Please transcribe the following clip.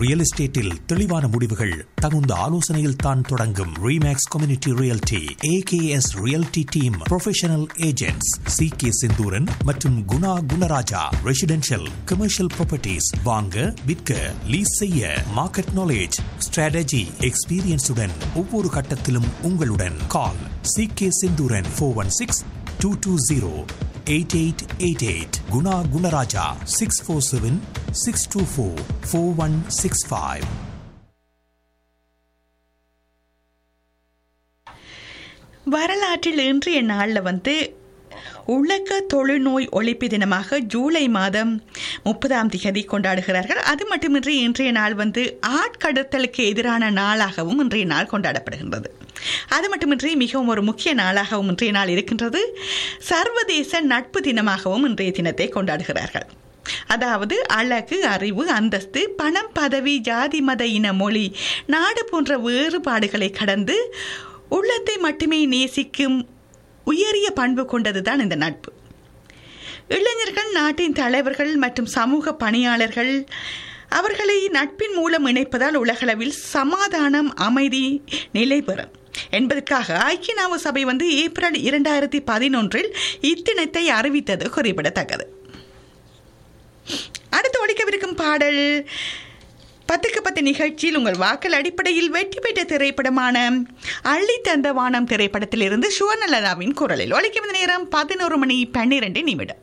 real எஸ்டேட்டில் தெளிவான முடிவுகள் தகுந்த ஆலோசனையில் தான் தொடங்கும் Remax community realty AKS realty team professional agents C K Senthooran மற்றும் Guna Gunaraja residential commercial properties வாங்க விற்க லீஸ் செய்ய மார்க்கெட் நாலேஜ் ஸ்ட்ராட்டஜி எக்ஸ்பீரியன்ஸுடன் ஒவ்வொரு கட்டத்திலும் உங்களுடன் call C K Senthooran four one six two two zero eight eight eight eight Guna Gunaraja six four seven six two four four one six five வரலாற்றில் இன்றைய நாளில் வந்து உலக தொழுநோய் ஒழிப்பு தினமாக ஜூலை மாதம் முப்பதாம் திகதி கொண்டாடுகிறார்கள் அது மட்டுமின்றி இன்றைய நாள் வந்து ஆட்கடத்தலுக்கு எதிரான நாளாகவும் இன்றைய நாள் கொண்டாடப்படுகின்றது அது மட்டுமின்றி மிகவும் ஒரு முக்கிய நாளாகவும் இன்றைய நாள் இருக்கின்றது சர்வதேச நட்பு தினமாகவும் இன்றைய தினத்தை கொண்டாடுகிறார்கள் அதாவது அழகு அறிவு அந்தஸ்து பணம் பதவி ஜாதி மத இன மொழி நாடு போன்ற வேறுபாடுகளை கடந்து உள்ளத்தை மட்டுமே நேசிக்கும் உயரிய பண்பு கொண்டதுதான் இந்த நட்பு இளைஞர்கள் நாட்டின் தலைவர்கள் மற்றும் சமூக பணியாளர்கள் அவர்களை நட்பின் மூலம் இணைப்பதால் உலகளவில் சமாதானம் அமைதி நிலை பெறும் என்பதற்காக ஐக்கிய நாவு சபை வந்து ஏப்ரல் இரண்டாயிரத்தி பதினொன்றில் இத்தினத்தை அறிவித்தது குறிப்பிடத்தக்கது அடுத்து ஒழிக்கவிருக்கும் பாடல் பத்துக்கு பத்து நிகழ்ச்சியில் உங்கள் வாக்கள் அடிப்படையில் வெற்றி பெற்ற திரைப்படமான அள்ளி தந்த வானம் திரைப்படத்திலிருந்து சுவர்ணலதாவின் குரலில் ஒழிக்கும் நேரம் பதினோரு மணி பன்னிரண்டு நிமிடம்